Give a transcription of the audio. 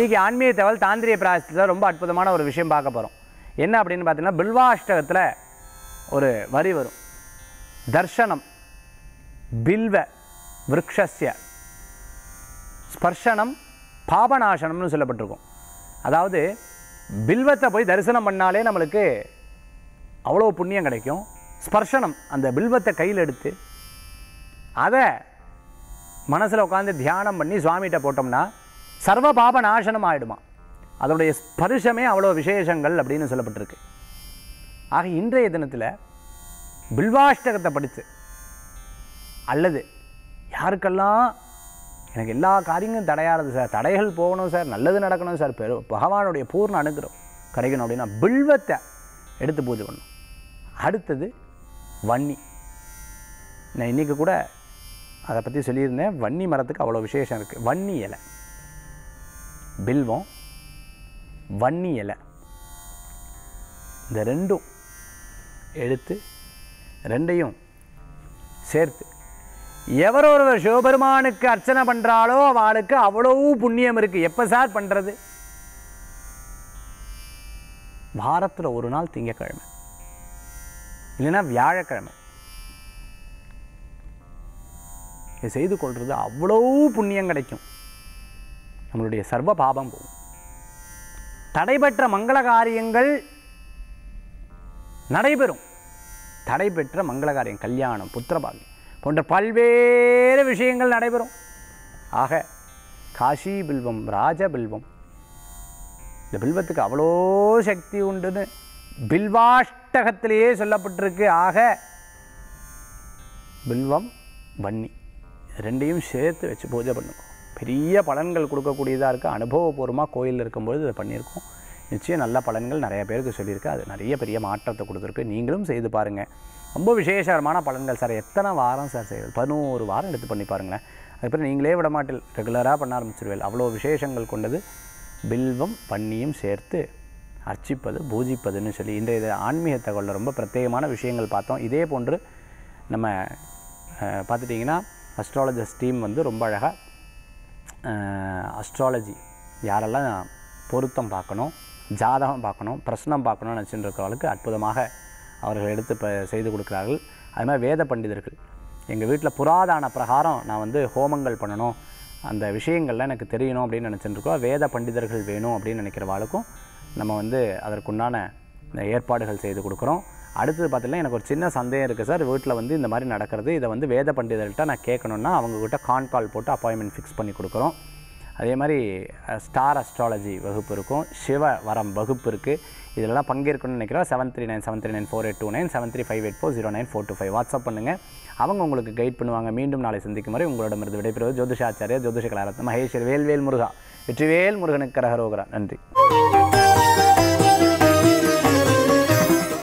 இன்றைக்கி ஆன்மீக தகவல் தாந்திரிய பிராயசத்தில் ரொம்ப அற்புதமான ஒரு விஷயம் பார்க்க போகிறோம் என்ன அப்படின்னு பார்த்தீங்கன்னா பில்வாஷ்டகத்தில் ஒரு வரி வரும் தர்ஷனம் பில்வ விரக்ஷஸ்ய ஸ்பர்ஷனம் பாபநாசனம்னு சொல்லப்பட்டிருக்கும் அதாவது பில்வத்தை போய் தரிசனம் பண்ணாலே நம்மளுக்கு அவ்வளோ புண்ணியம் கிடைக்கும் ஸ்பர்ஷனம் அந்த பில்வத்தை கையில் எடுத்து அதை மனசில் உட்காந்து தியானம் பண்ணி சுவாமிகிட்ட போட்டோம்னா சர்வ பாப நாசனம் ஆயிடுமா அதோடைய ஸ்பர்ஷமே அவ்வளோ விசேஷங்கள் அப்படின்னு சொல்லப்பட்டிருக்கு ஆக இன்றைய தினத்தில் பில்வாஷ்டகத்தை படித்து அல்லது யாருக்கெல்லாம் எனக்கு எல்லா காரியங்களும் தடையானது சார் தடைகள் போகணும் சார் நல்லது நடக்கணும் சார் பெரு பகவானுடைய பூர்ண அனுகிரகம் கிடைக்கணும் அப்படின்னா பில்வத்தை எடுத்து பூஜை பண்ணணும் அடுத்தது வன்னி நான் இன்றைக்கி கூட அதை பற்றி சொல்லியிருந்தேன் வன்னி மரத்துக்கு அவ்வளோ விசேஷம் இருக்குது வன்னி இலை பில்வம் வன்னி இலை இந்த ரெண்டும் எடுத்து ரெண்டையும் சேர்த்து எவர் ஒருவர் சிவபெருமானுக்கு அர்ச்சனை பண்ணுறாளோ அவளுக்கு அவ்வளவு புண்ணியம் இருக்குது எப்போ சார் பண்ணுறது வாரத்தில் ஒரு நாள் திங்கக்கிழமை இல்லைன்னா வியாழக்கிழமை இதை செய்து கொள்வது அவ்வளோ புண்ணியம் கிடைக்கும் நம்மளுடைய சர்வ பாபம் போகும் தடைபெற்ற மங்கள காரியங்கள் நடைபெறும் தடைபெற்ற மங்கள காரியம் கல்யாணம் புத்திரபாகியம் போன்ற பல்வேறு விஷயங்கள் நடைபெறும் ஆக காஷி பில்வம் ராஜ பில்வம் இந்த பில்வத்துக்கு அவ்வளோ சக்தி உண்டுன்னு பில்வாஷ்டகத்திலேயே சொல்லப்பட்டிருக்கு ஆக பில்வம் வன்னி இது ரெண்டையும் சேர்த்து வச்சு பூஜை பண்ணுங்க பெரிய பலன்கள் கொடுக்கக்கூடியதாக இருக்குது அனுபவபூர்வமாக கோயிலில் இருக்கும்பொழுது இதை பண்ணியிருக்கோம் நிச்சயம் நல்ல பலன்கள் நிறைய பேருக்கு சொல்லியிருக்கு அது நிறைய பெரிய மாற்றத்தை கொடுத்துருக்கு நீங்களும் செய்து பாருங்கள் ரொம்ப விசேஷமான பலன்கள் சார் எத்தனை வாரம் சார் செய்வது பதினோரு வாரம் எடுத்து பண்ணி பாருங்களேன் அதுக்கப்புறம் நீங்களே விட மாட்டில் ரெகுலராக பண்ண ஆரம்பிச்சிருவேல் அவ்வளோ விசேஷங்கள் கொண்டது பில்வம் பண்ணியும் சேர்த்து அர்ச்சிப்பது பூஜிப்பதுன்னு சொல்லி இன்றைய இது ஆன்மீக தகவலில் ரொம்ப பிரத்யேகமான விஷயங்கள் பார்த்தோம் இதே போன்று நம்ம அஹ், பார்த்துட்டிங்கன்னா அஸ்ட்ராலஜர்ஸ் டீம் வந்து ரொம்ப அழகாக அஸ்ட்ராலஜி யாரெல்லாம் பொருத்தம் பார்க்கணும் ஜாதகம் பார்க்கணும் பிரശ്னம் பார்க்கணும்னு நினச்சிட்டு இருக்கிறவங்களுக்கு அற்புதமாக அவர்கள் எடுத்து இப்போ செய்து கொடுக்குறார்கள் அது மாதிரி வேத பண்டிதர்கள் எங்கள் வீட்டில் புராதான பிரகாரம் நான் வந்து ஹோமங்கள் பண்ணணும் அந்த விஷயங்கள்லாம் எனக்கு தெரியணும் அப்படின்னு நினச்சிட்டு இருக்கோம் வேத பண்டிதர்கள் வேணும் அப்படின்னு நினைக்கிறவாளுக்கும் நம்ம வந்து அதற்குண்டான இந்த ஏற்பாடுகள் செய்து கொடுக்குறோம் அடுத்தது பார்த்தீங்கன்னா எனக்கு ஒரு சின்ன சந்தேகம் இருக்குது சார் வீட்டில் வந்து இந்த மாதிரி நடக்கிறது இதை வந்து வேத பண்டிதர்கள்ட்ட நான் கேட்கணுன்னா அவங்கக்கிட்ட கான் கால் போட்டு அப்பாயின்மெண்ட் ஃபிக்ஸ் பண்ணி கொடுக்குறோம் அதே மாதிரி ஸ்டார் அஸ்ட்ராலஜி வகுப்பு இருக்கும் சிவ வரம் வகுப்பு இருக்குது இதிலலாம் பங்கேற்கணும்னு நினைக்கிறோம் seven three nine seven three nine four eight two nine seven three five eight four zero nine four two five WhatsApp பண்ணுங்கள் அவங்க உங்களுக்கு கைட் பண்ணுவாங்க மீண்டும் நாளை சந்திக்கும் வரை உங்களிடமிருந்து விடைபெறுவது ஜோதிஷாச்சாரியா ஜோதிஷ கலாரத்ன மகேஸ்வர் வேல்வேல் முருகா வெற்றிவேல் முருகனுக்கு கரகரோகரா நன்றி